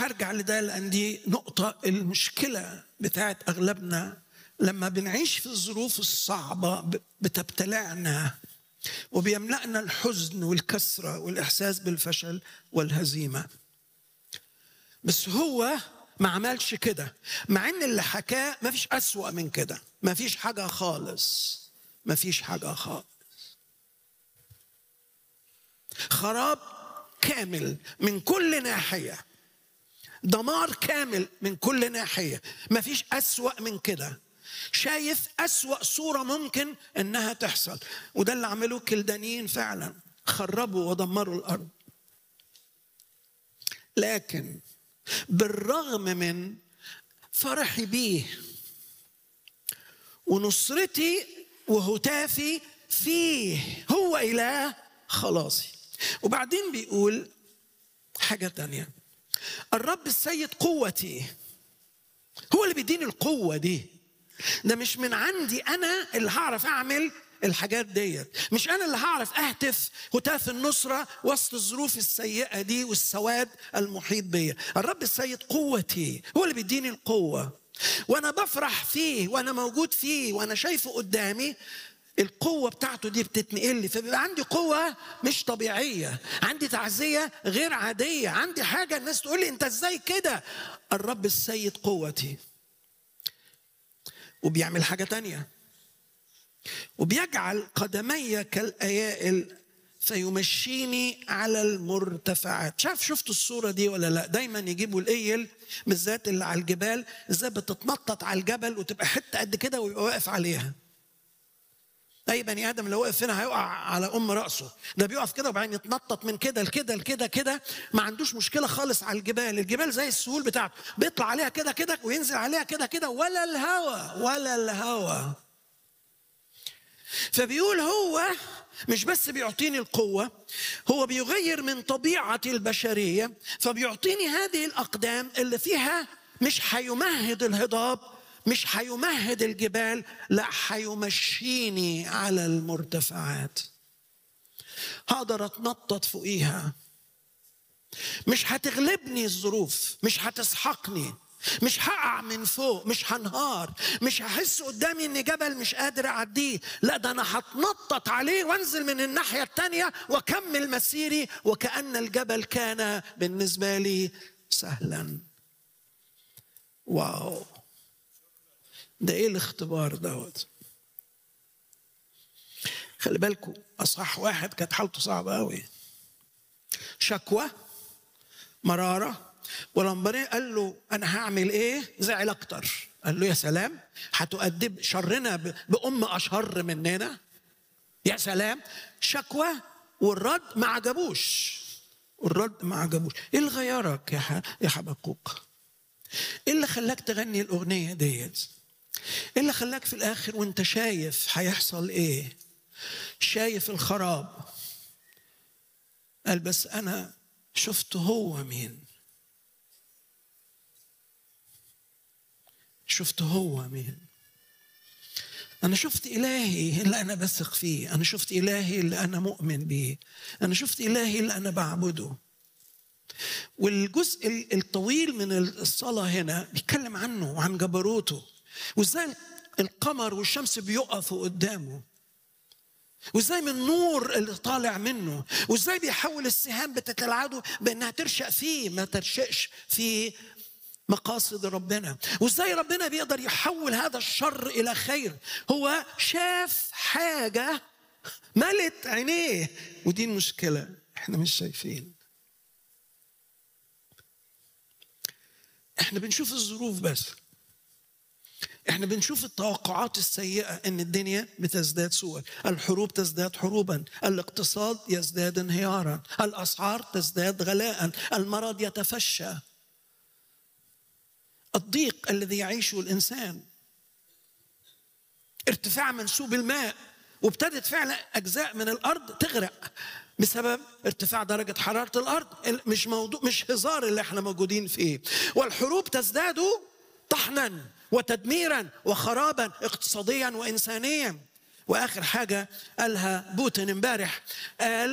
هرجع لده لان دي نقطه المشكله بتاعت اغلبنا لما بنعيش في الظروف الصعبه بتبتلعنا وبيملأنا الحزن والكسره والاحساس بالفشل والهزيمه بس هو ما عملش كده مع ان اللي حكاه ما فيش اسوأ من كده ما فيش حاجه خالص ما فيش حاجه خالص خراب كامل من كل ناحيه دمار كامل من كل ناحيه ما فيش اسوأ من كده شايف أسوأ صورة ممكن إنها تحصل وده اللي عملوه كلدانيين فعلا خربوا ودمروا الأرض لكن بالرغم من فرحي بيه ونصرتي وهتافي فيه هو إله خلاصي وبعدين بيقول حاجة تانية الرب السيد قوتي هو اللي بيديني القوة دي ده مش من عندي انا اللي هعرف اعمل الحاجات ديت مش انا اللي هعرف اهتف هتاف النصره وسط الظروف السيئه دي والسواد المحيط بيا الرب السيد قوتي هو اللي بيديني القوه وانا بفرح فيه وانا موجود فيه وانا شايفه قدامي القوة بتاعته دي بتتنقل لي فبيبقى عندي قوة مش طبيعية عندي تعزية غير عادية عندي حاجة الناس تقول لي انت ازاي كده الرب السيد قوتي وبيعمل حاجة تانية وبيجعل قدمي كالأيائل فيمشيني على المرتفعات شاف شفتوا الصورة دي ولا لا دايما يجيبوا الإيل بالذات اللي على الجبال ازاي بتتنطط على الجبل وتبقى حتة قد كده ويبقى واقف عليها اي بني ادم لو وقف هنا هيقع على ام راسه ده بيقف كده وبعدين يتنطط من كده لكده لكده كده ما عندوش مشكله خالص على الجبال الجبال زي السهول بتاعته بيطلع عليها كده كده وينزل عليها كده كده ولا الهوى ولا الهوى فبيقول هو مش بس بيعطيني القوة هو بيغير من طبيعتي البشرية فبيعطيني هذه الأقدام اللي فيها مش هيمهد الهضاب مش هيمهد الجبال لا هيمشيني على المرتفعات هقدر اتنطط فوقيها مش هتغلبني الظروف مش هتسحقني مش هقع من فوق مش هنهار مش هحس قدامي ان جبل مش قادر اعديه لا ده انا هتنطط عليه وانزل من الناحيه التانيه واكمل مسيري وكان الجبل كان بالنسبه لي سهلا واو ده ايه الاختبار دوت خلي بالكم اصح واحد كانت حالته صعبه قوي شكوى مراره ولما قال له انا هعمل ايه زعل اكتر قال له يا سلام هتؤدب شرنا بام اشر مننا يا سلام شكوى والرد ما عجبوش والرد ما عجبوش ايه اللي غيرك يا يا حبقوق ايه اللي خلاك تغني الاغنيه ديت ايه اللي خلاك في الاخر وانت شايف هيحصل ايه شايف الخراب قال بس انا شفت هو مين شفت هو مين أنا شفت إلهي اللي أنا بثق فيه أنا شفت إلهي اللي أنا مؤمن بيه أنا شفت إلهي اللي أنا بعبده والجزء الطويل من الصلاة هنا بيتكلم عنه وعن جبروته وازاي القمر والشمس بيقفوا قدامه وازاي من النور اللي طالع منه وازاي بيحول السهام بتاعت العدو بانها ترشق فيه ما ترشقش في مقاصد ربنا وازاي ربنا بيقدر يحول هذا الشر الى خير هو شاف حاجه ملت عينيه ودي المشكله احنا مش شايفين احنا بنشوف الظروف بس احنا بنشوف التوقعات السيئة ان الدنيا بتزداد سوءا الحروب تزداد حروبا الاقتصاد يزداد انهيارا الاسعار تزداد غلاء المرض يتفشى الضيق الذي يعيشه الانسان ارتفاع منسوب الماء وابتدت فعلا اجزاء من الارض تغرق بسبب ارتفاع درجة حرارة الأرض مش موضوع مش هزار اللي احنا موجودين فيه والحروب تزداد طحنا وتدميرا وخرابا اقتصاديا وإنسانيا وآخر حاجة قالها بوتين امبارح قال